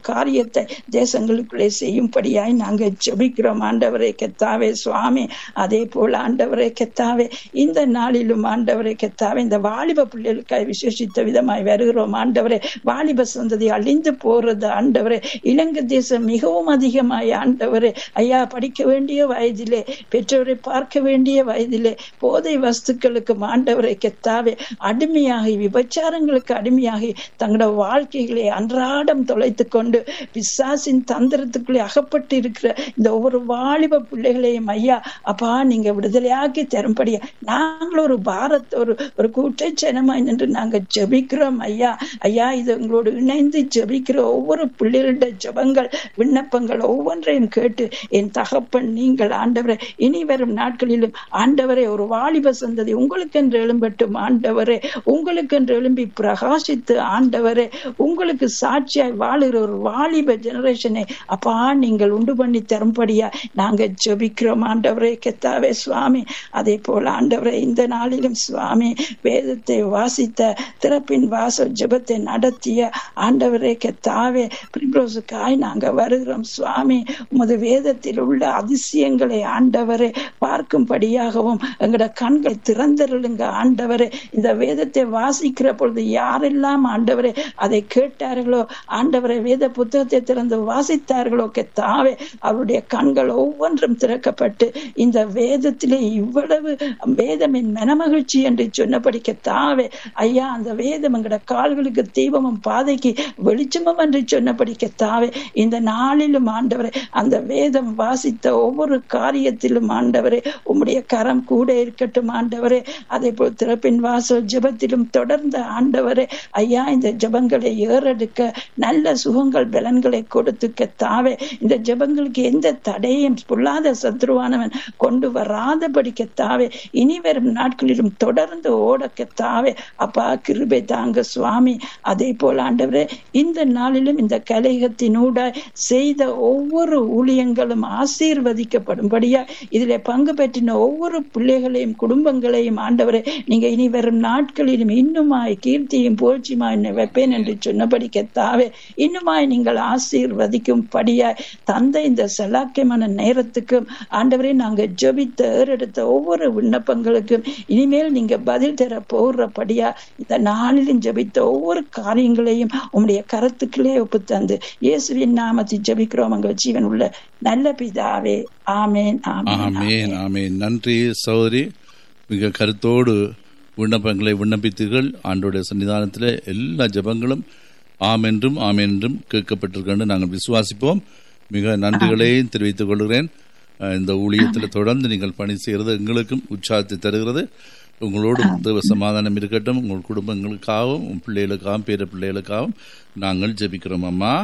காரியத்தை தேசங்களுக்குள்ளே செய்யும்படியாய் நாங்கள் ஜெபிக்கிறோம் ஆண்டவரே கெத்தாவே சுவாமி அதே போல ஆண்டவரே கெத்தாவே இந்த நாளிலும் ஆண்டவரே கெத்தாவே இந்த வாலிப பிள்ளைகளுக்காய் விசேஷித்த விதமாய் வருகிறோம் ஆண்டவரே வாலிப சந்ததி அழிந்து போறது ஆண்டவரே இலங்கை தேசம் மிகவும் அதிகமாய் ஆண்டவரே ஐயா படிக்க வேண்டிய வயதிலே பெற்றோரை பார்க்க வேண்டிய வயதிலே போதை வஸ்துக்களுக்கு ஆண்டவரை கெத்தாவே அடிமையாகி விபச்சாரங்களுக்கு அடிமையாகி தங்களோட வாழ்க்கைகளை அன்றாடம் தொலைத்து கொண்டு பிசாசின் தந்திரத்துக்குள்ளே அகப்பட்டு இருக்கிற இந்த ஒவ்வொரு வாலிப பிள்ளைகளையும் ஐயா அப்பா நீங்க விடுதலையாக்கி தரும்படியா நாங்கள் ஒரு பாரத் ஒரு ஒரு கூட்டச்சனமாய் நின்று நாங்க ஜெபிக்கிறோம் ஐயா ஐயா இது உங்களோடு இணைந்து ஜெபிக்கிற ஒவ்வொரு பிள்ளைகளுடைய ஜெபங்கள் விண்ணப்பங்கள் ஒவ்வொன்றையும் கேட்டு என் தகப்பன் நீங்கள் ஆண்டவரை இனி வரும் நாட்களிலும் ஆண்டவரே ஒரு வாலிப சந்ததி உங்களுக்கென்று எழும்பட்டும் ஆண்டவரே உங்களுக்கென்று எழும்பி பிரகாசித்து ஆண்டவரே உங்களுக்கு சாட்சியாய் வாழுகிற ஒரு வாலிப ஜெனரேஷனை அப்பா நீங்கள் உண்டு பண்ணி தரும்படியா நாங்க ஜெபிக்கிறோம் ஆண்டவரே கெத்தாவே சுவாமி அதே போல ஆண்டவரே இந்த நாளிலும் சுவாமி வேதத்தை வாசித்த திறப்பின் வாசல் ஜெபத்தை நடத்திய ஆண்டவரே கெத்தாவே பிரிப்ரோசுக்காய் நாங்க வருகிறோம் சுவாமி உமது வேதத்தில் உள்ள அதிசயங்களை ஆண்டவரே பார்க்கும்படியாகவும் எங்களோட கண்களை திறந்தருளுங்க ஆண்டவரே இந்த வேதத்தை வாசிக்கிற பொழுது யாரெல்லாம் ஆண்டவரே அதை கேட்டார்களோ ஆண்டவரை வேத புத்தகத்தை திறந்து வாசித்தார்களோ கெத்தாவே அவருடைய கண்கள் ஒவ்வொன்றும் திறக்கப்பட்டு இந்த வேதத்திலே இவ்வளவு வேதமின் மனமகிழ்ச்சி என்று சொன்னபடி கெத்தாவே ஐயா அந்த வேதம் எங்கட கால்களுக்கு தீபமும் பாதைக்கு வெளிச்சமும் என்று சொன்னபடி கெத்தாவே இந்த நாளிலும் ஆண்டவரே அந்த வேதம் வாசித்த ஒவ்வொரு காரியத்திலும் ஆண்டவரே உம்முடைய கரம் கூட இருக்கட்டும் ஆண்டவரே அதே போல் திறப்பின் வாசல் ஜெபத்திலும் தொடர்ந்த ஆண்டவரே ஐயா இந்த ஜெபங்களை ஏறெடுக்க நல்ல சுகங்கள் பலன்களை கொடுத்து கெத்தாவே இந்த ஜெபங்களுக்கு எந்த தடையும் பொல்லாத சத்ருவானவன் கொண்டு வராதபடி கெத்தாவே இனி வரும் நாட்களிலும் தொடர்ந்து ஓட கெத்தாவே அப்பா கிருபை தாங்க சுவாமி அதே போல் ஆண்டவரே இந்த நாளிலும் இந்த கலையகத்தினூடாய் செய்த ஒவ்வொரு ஊழியங்களும் ஆசீர்வதிக்கப்படும்படியா இதிலே பங்கு பெற்றின ஒவ்வொரு பிள்ளைகளையும் குடும்பங்களையும் ஆண்டவரே நீங்க இனி வரும் நாட்களிலும் இன்னுமாய் கீர்த்தியும் புகழ்ச்சியுமாய் என்னை வைப்பேன் என்று சொன்னபடி கெத்தாவே இன்னுமாய் நீங்கள் ஆசீர்வதிக்கும் படியாய் தந்த இந்த செலாக்கியமான நேரத்துக்கும் ஆண்டவரே நாங்க ஜெபித்த ஏறெடுத்த ஒவ்வொரு விண்ணப்பங்களுக்கும் இனிமேல் நீங்க பதில் தர போடுறபடியா இந்த நாளிலும் ஜெபித்த ஒவ்வொரு காரியங்களையும் உம்முடைய கருத்துக்களே ஒப்பு தந்து இயேசுவின் நாமத்தில் ஜெபிக்கிறோம் எங்கள் ஜீவன் உள்ள நல்ல பிதாவே ஆமேன் ஆமேன் ஆமேன் ஆமேன் நன்றி சகோதரி மிக கருத்தோடு விண்ணப்பங்களை விண்ணப்பித்தீர்கள் ஆண்டோடைய சன்னிதானத்தில் எல்லா ஜெபங்களும் ஆம் என்றும் ஆம் என்றும் கேட்கப்பட்டிருக்கின்ற நாங்கள் விசுவாசிப்போம் மிக நன்றிகளையும் தெரிவித்துக் கொள்கிறேன் அஹ் இந்த ஊழியத்தில் தொடர்ந்து நீங்கள் பணி செய்கிறது எங்களுக்கும் உற்சாகத்தை தருகிறது உங்களோடு தேவ சமாதானம் இருக்கட்டும் உங்கள் குடும்பங்களுக்காகவும் உங்கள் பிள்ளைகளுக்காகவும் பேர பிள்ளைகளுக்காகவும் நாங்கள் ஜெபிக்கிறோம் அம்மா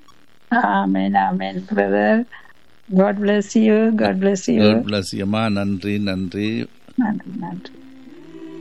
amen amen brother God bless you. God bless you. God bless you, அம்மா நன்றி நன்றி நன்றி நன்றி